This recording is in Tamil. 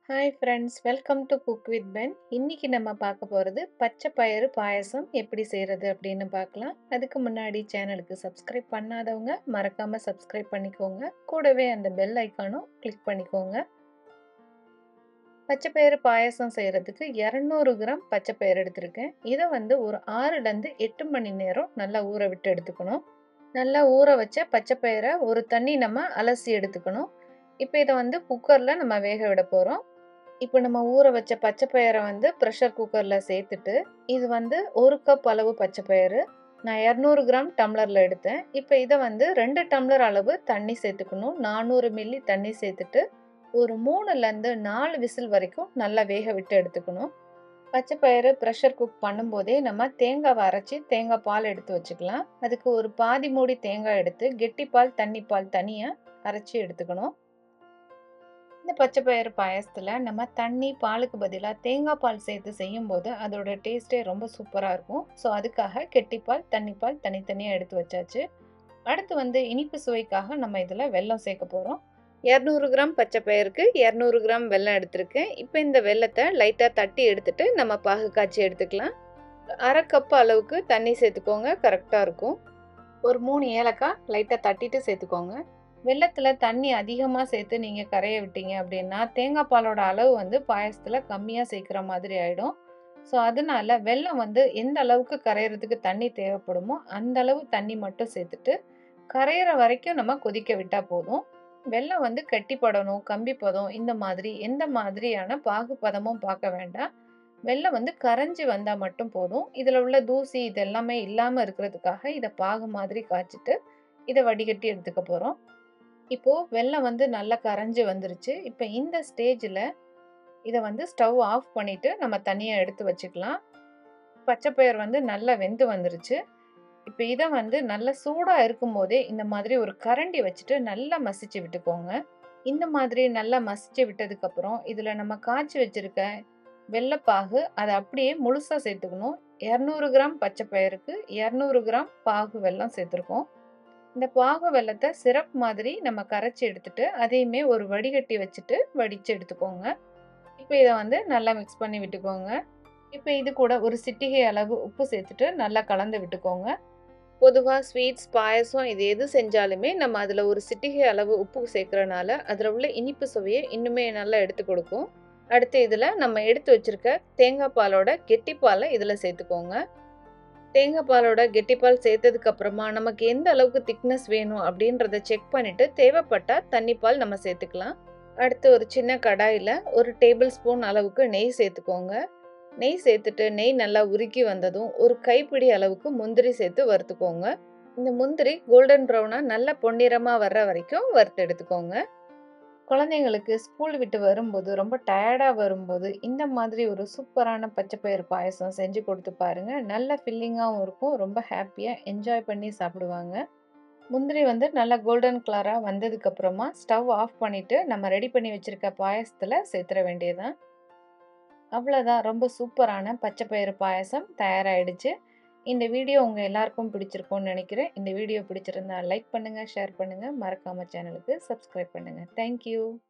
hi friends welcome to cook with பென் இன்னைக்கு நம்ம பார்க்க போகிறது பச்சை பயிறு பாயசம் எப்படி செய்கிறது அப்படின்னு பார்க்கலாம் அதுக்கு முன்னாடி சேனலுக்கு சப்ஸ்கிரைப் பண்ணாதவங்க மறக்காமல் சப்ஸ்கிரைப் பண்ணிக்கோங்க கூடவே அந்த பெல் ஐக்கானும் கிளிக் பண்ணிக்கோங்க பச்சை பயிறு பாயசம் செய்கிறதுக்கு இரநூறு கிராம் பச்சை பயிறு எடுத்திருக்கேன் இதை வந்து ஒரு ஆறுலேருந்து எட்டு மணி நேரம் நல்லா ஊற விட்டு எடுத்துக்கணும் நல்லா ஊற வச்ச பச்சை பயிரை ஒரு தண்ணி நம்ம அலசி எடுத்துக்கணும் இப்போ இதை வந்து குக்கரில் நம்ம வேக விட போகிறோம் இப்போ நம்ம ஊற வச்ச பச்சை பயிரை வந்து ப்ரெஷர் குக்கரில் சேர்த்துட்டு இது வந்து ஒரு கப் அளவு பச்சை பயிறு நான் இரநூறு கிராம் டம்ளரில் எடுத்தேன் இப்போ இதை வந்து ரெண்டு டம்ளர் அளவு தண்ணி சேர்த்துக்கணும் நானூறு மில்லி தண்ணி சேர்த்துட்டு ஒரு மூணுலேருந்து நாலு விசில் வரைக்கும் நல்லா வேக விட்டு எடுத்துக்கணும் பச்சை பயிறு ப்ரெஷர் குக் பண்ணும்போதே நம்ம தேங்காவை அரைச்சி தேங்காய் பால் எடுத்து வச்சுக்கலாம் அதுக்கு ஒரு பாதி மூடி தேங்காய் எடுத்து கெட்டி பால் தண்ணி பால் தனியாக அரைச்சி எடுத்துக்கணும் இந்த பச்சை பயிறு பாயசத்தில் நம்ம தண்ணி பாலுக்கு பதிலாக தேங்காய் பால் சேர்த்து செய்யும்போது அதோட டேஸ்ட்டே ரொம்ப சூப்பராக இருக்கும் ஸோ அதுக்காக கெட்டிப்பால் தண்ணிப்பால் தனித்தனியாக எடுத்து வச்சாச்சு அடுத்து வந்து இனிப்பு சுவைக்காக நம்ம இதில் வெல்லம் சேர்க்க போகிறோம் இரநூறு கிராம் பச்சை பயிருக்கு இரநூறு கிராம் வெல்லம் எடுத்திருக்கேன் இப்போ இந்த வெல்லத்தை லைட்டாக தட்டி எடுத்துட்டு நம்ம பாகு காய்ச்சி எடுத்துக்கலாம் அரை கப் அளவுக்கு தண்ணி சேர்த்துக்கோங்க கரெக்டாக இருக்கும் ஒரு மூணு ஏலக்காய் லைட்டாக தட்டிட்டு சேர்த்துக்கோங்க வெள்ளத்தில் தண்ணி அதிகமாக சேர்த்து நீங்கள் கரைய விட்டீங்க அப்படின்னா தேங்காய் பாலோட அளவு வந்து பாயசத்தில் கம்மியாக சேர்க்குற மாதிரி ஆகிடும் ஸோ அதனால வெள்ளம் வந்து எந்த அளவுக்கு கரையிறதுக்கு தண்ணி தேவைப்படுமோ அந்த அளவு தண்ணி மட்டும் சேர்த்துட்டு கரையிற வரைக்கும் நம்ம கொதிக்க விட்டால் போதும் வெள்ளம் வந்து கட்டிப்படணும் கம்பி பதம் இந்த மாதிரி எந்த மாதிரியான பாகு பதமும் பார்க்க வேண்டாம் வெள்ளம் வந்து கரைஞ்சி வந்தால் மட்டும் போதும் இதில் உள்ள தூசி இது எல்லாமே இல்லாமல் இருக்கிறதுக்காக இதை பாகு மாதிரி காய்ச்சிட்டு இதை வடிகட்டி எடுத்துக்க போகிறோம் இப்போது வெள்ளம் வந்து நல்லா கரைஞ்சி வந்துருச்சு இப்போ இந்த ஸ்டேஜில் இதை வந்து ஸ்டவ் ஆஃப் பண்ணிவிட்டு நம்ம தனியாக எடுத்து வச்சுக்கலாம் பச்சைப்பயிர் வந்து நல்லா வெந்து வந்துருச்சு இப்போ இதை வந்து நல்லா சூடாக இருக்கும் போதே இந்த மாதிரி ஒரு கரண்டி வச்சுட்டு நல்லா மசிச்சு விட்டுக்கோங்க இந்த மாதிரி நல்லா மசிச்சு விட்டதுக்கப்புறம் இதில் நம்ம காய்ச்சி வச்சுருக்க வெள்ளைப்பாகு அதை அப்படியே முழுசாக சேர்த்துக்கணும் இரநூறு கிராம் பச்சை பயிருக்கு இரநூறு கிராம் பாகு வெல்லம் சேர்த்துருக்கோம் இந்த பாகு வெள்ளத்தை சிரப் மாதிரி நம்ம கரைச்சி எடுத்துட்டு அதையுமே ஒரு வடிகட்டி வச்சுட்டு வடித்து எடுத்துக்கோங்க இப்போ இதை வந்து நல்லா மிக்ஸ் பண்ணி விட்டுக்கோங்க இப்போ இது கூட ஒரு சிட்டிகை அளவு உப்பு சேர்த்துட்டு நல்லா கலந்து விட்டுக்கோங்க பொதுவாக ஸ்வீட்ஸ் பாயசம் இது எது செஞ்சாலுமே நம்ம அதில் ஒரு சிட்டிகை அளவு உப்பு சேர்க்குறனால அதில் உள்ள இனிப்பு சுவையை இன்னுமே நல்லா எடுத்து கொடுக்கும் அடுத்து இதில் நம்ம எடுத்து வச்சுருக்க தேங்காய் பாலோட கெட்டிப்பாலை இதில் சேர்த்துக்கோங்க தேங்காய் பாலோட கெட்டிப்பால் சேர்த்ததுக்கு அப்புறமா நமக்கு எந்த அளவுக்கு திக்னஸ் வேணும் அப்படின்றத செக் பண்ணிட்டு தேவைப்பட்டால் தண்ணிப்பால் நம்ம சேர்த்துக்கலாம் அடுத்து ஒரு சின்ன கடாயில் ஒரு டேபிள் ஸ்பூன் அளவுக்கு நெய் சேர்த்துக்கோங்க நெய் சேர்த்துட்டு நெய் நல்லா உருக்கி வந்ததும் ஒரு கைப்பிடி அளவுக்கு முந்திரி சேர்த்து வறுத்துக்கோங்க இந்த முந்திரி கோல்டன் ப்ரௌனாக நல்லா பொன்னிறமாக வர்ற வரைக்கும் வறுத்து எடுத்துக்கோங்க குழந்தைங்களுக்கு ஸ்கூல் விட்டு வரும்போது ரொம்ப டயர்டாக வரும்போது இந்த மாதிரி ஒரு சூப்பரான பச்சைப்பயிறு பாயசம் செஞ்சு கொடுத்து பாருங்க நல்ல ஃபில்லிங்காகவும் இருக்கும் ரொம்ப ஹாப்பியாக என்ஜாய் பண்ணி சாப்பிடுவாங்க முந்திரி வந்து நல்லா கோல்டன் கலராக வந்ததுக்கப்புறமா ஸ்டவ் ஆஃப் பண்ணிவிட்டு நம்ம ரெடி பண்ணி வச்சுருக்க பாயசத்தில் சேர்த்துட வேண்டியதான் அவ்வளோதான் ரொம்ப சூப்பரான பச்சைப்பயிறு பாயசம் தயாராகிடுச்சு இந்த வீடியோ உங்கள் எல்லாருக்கும் பிடிச்சிருக்கும்னு நினைக்கிறேன் இந்த வீடியோ பிடிச்சிருந்தா லைக் பண்ணுங்கள் ஷேர் பண்ணுங்கள் மறக்காமல் சேனலுக்கு சப்ஸ்கிரைப் பண்ணுங்கள் தேங்க்யூ